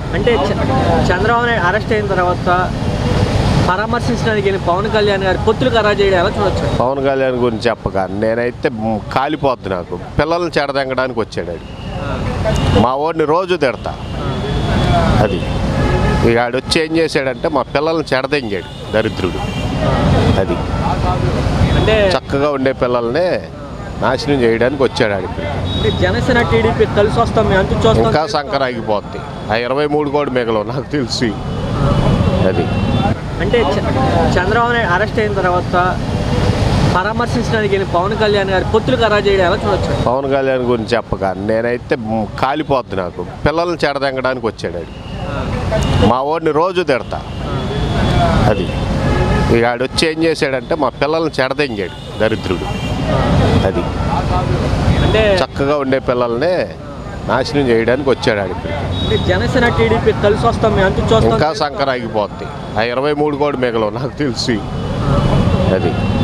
అంటే చ- చంద్రబాబు నాయుడు అరెస్ట్ అయిన తర్వాత పరామర్శించడానికి వెళ్ళిన పవన్ కళ్యాణ్ గారు పొత్తులు ఖరా చేయడం ఎలా చూడొచ్చు పవన్ కళ్యాణ్ గురించి చెప్పక నేనైతే మ్, కాలిపోద్ది నాకు పిల్లల్ని చెడదెంగడానికి వచ్చాడు ఆడు మా వాడిని రోజు తిడతా అది ఇక ఆడు వచ్చి ఏం చేశాడంటే మా పిల్లల్ని చెడదెంగాడు దరిద్రుడు అది అంటే చక్కగా ఉండే పిల్లల్ని నాశనం చేయడానికి వచ్చాడు ఆడికి అంటే జనసేన టీడీపీ కలిసి వస్తాం మేము అంతు చూస్తాం ఇంకా సంకర ఆగిపోద్ది ఆ ఇరవై మూడు కూడా మిగలవు నాకు తెలిసి అది అంటే చ- చంద్రబాబు నాయుడు అరెస్ట్ అయిన తర్వాత పరామర్శించడానికి వెళ్ళిన పవన్ కళ్యాణ్ గారు పొత్తులు ఖరా చేయడం ఎలా చూడొచ్చు పవన్ కళ్యాణ్ గురించి చెప్పక నేనైతే మ్, కాలిపోద్ది నాకు పిల్లల్ని చెడదెంగడానికి వచ్చాడు ఆడు మా వాడిని రోజు తిడతా అది ఇక ఆడు వచ్చి ఏం చేశాడంటే మా పిల్లల్ని చెడదెంగాడు దరిద్రుడు అది అంటే చక్కగా ఉండే పిల్లల్ని నాశనం చేయడానికి వచ్చాడు ఆడికి అంటే జనసేన టీడీపీ కలిసి వస్తాం మేము అంతు చూస్తాం ఇంకా సంకర ఆగిపోద్ది ఆ ఇరవై మూడు కూడా మిగలవు నాకు తెలిసి అది